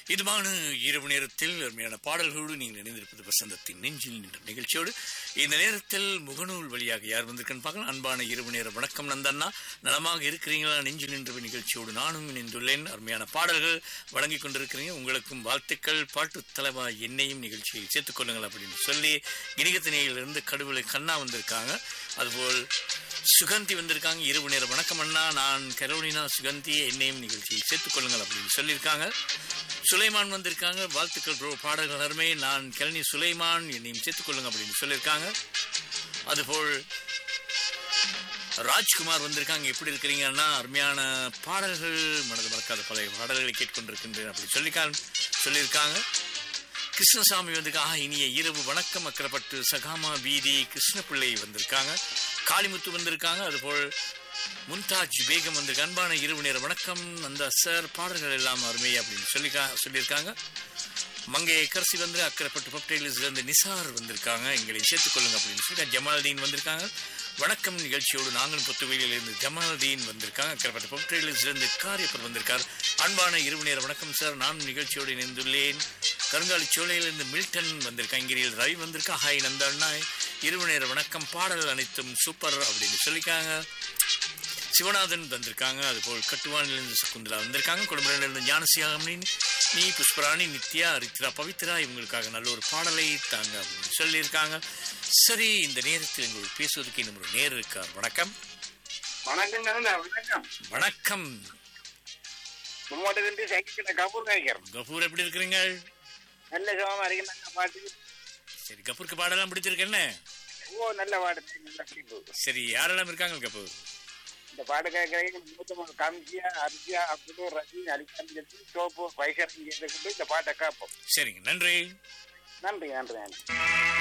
இதுமான இரவு நேரத்தில் அருமையான பாடல்களோடு நீங்கள் இணைந்திருப்பது வசந்தத்தின் நெஞ்சில் என்ற நிகழ்ச்சியோடு இந்த நேரத்தில் முகநூல் வழியாக யார் வந்திருக்கன்னு பார்க்கலாம் அன்பான இரவு நேர வணக்கம் நந்தண்ணா நலமாக இருக்கிறீங்களா நெஞ்சில் நின்ற நிகழ்ச்சியோடு நானும் இணைந்துள்ளேன் அருமையான பாடல்கள் வழங்கிக் கொண்டிருக்கிறீங்க உங்களுக்கும் வாழ்த்துக்கள் பாட்டு தலைவா என்னையும் நிகழ்ச்சியில் சேர்த்துக் கொள்ளுங்கள் அப்படின்னு சொல்லி கிணிகத்தினையிலிருந்து கடுவலை கண்ணா வந்திருக்காங்க அதுபோல் சுகந்தி வந்திருக்காங்க இரவு நேர வணக்கம் அண்ணா நான் கரோலினா சுகந்தி என்னையும் நிகழ்ச்சியில் சேர்த்துக் கொள்ளுங்கள் அப்படின்னு சொல்லியிருக்காங்க சுலைமான் வந்திருக்காங்க வாழ்த்துக்கள் ப்ரோ பாடல்கள் அருமை நான் கிளனி சுலைமான் என்னையும் சேர்த்துக் கொள்ளுங்க அப்படின்னு சொல்லியிருக்காங்க அதுபோல் ராஜ்குமார் வந்திருக்காங்க எப்படி இருக்கிறீங்கன்னா அருமையான பாடல்கள் மனது மறக்காத பழைய பாடல்களை கேட்டுக்கொண்டிருக்கின்றேன் அப்படி சொல்லிக்கான் சொல்லியிருக்காங்க கிருஷ்ணசாமி வந்திருக்காங்க ஆ, இனிய இரவு வணக்கம் அக்கறப்பட்டு சகாமா வீதி கிருஷ்ணபிள்ளை வந்திருக்காங்க காளிமுத்து வந்திருக்காங்க அதுபோல் மும்தாஜ் பேகம் வந்திருக்கு அன்பான இரவு நேர வணக்கம் அந்த சார் பாடல்கள் எல்லாம் அருமை அப்படின்னு சொல்லிக்கா சொல்லியிருக்காங்க மங்கை கரசி வந்து அக்கறைப்பட்டு பப்டைலிஸ்ல இருந்து நிசார் வந்திருக்காங்க எங்களை சேர்த்துக் கொள்ளுங்க அப்படின்னு சொல்லி ஜமால்தீன் வந்திருக்காங்க வணக்கம் நிகழ்ச்சியோடு நாங்களும் புத்துவையில் இருந்து ஜமால்தீன் வந்திருக்காங்க அக்கறைப்பட்டு பப்டைலிஸ்ல இருந்து காரியப்பர் வந்திருக்கார் அன்பான இரவு நேர வணக்கம் சார் நான் நிகழ்ச்சியோடு இணைந்துள்ளேன் கருங்காலி சோலையிலிருந்து மில்டன் வந்திருக்காங்க இங்கிரியில் ரவி வந்திருக்கா ஹாய் நந்த அண்ணா இரவு நேர வணக்கம் பாடல் அனைத்தும் சூப்பர் அப்படின்னு சொல்லிக்காங்க சிவநாதன் வந்திருக்காங்க அதுபோல் கட்டுவானிலிருந்து சகுந்தலா வந்திருக்காங்க குடும்பத்திலிருந்து ஞானசியாமணி நீ புஷ்பராணி நித்யா ரித்ரா பவித்ரா இவங்களுக்காக நல்ல ஒரு பாடலை தாங்க அப்படின்னு சொல்லியிருக்காங்க சரி இந்த நேரத்தில் எங்களுக்கு பேசுவதற்கு இன்னும் ஒரு நேர் இருக்கார் வணக்கம் வணக்கங்க வணக்கம் வணக்கம் உம்மோட்டிலிருந்து சைக்கிள் கபூர் காய்க்கிறோம் கபூர் எப்படி இருக்கிறீங்க நல்ல சுகமா இருக்கீங்க பாட்டு சரி கபூருக்கு பாடலாம் பிடிச்சிருக்கு என்ன ஓ நல்ல பாட்டு நல்ல ஃபீல் சரி யாரெல்லாம் இருக்காங்க கபூர் இந்த பாட்டு கேட்கறீங்க மூத்த காமிச்சியா அரிசியா அப்துல் ரஜி அலிகாந்தி சோப்பு வைசரங்கி கொண்டு இந்த பாட்டை கேட்போம் சரிங்க நன்றி நன்றி நன்றி நன்றி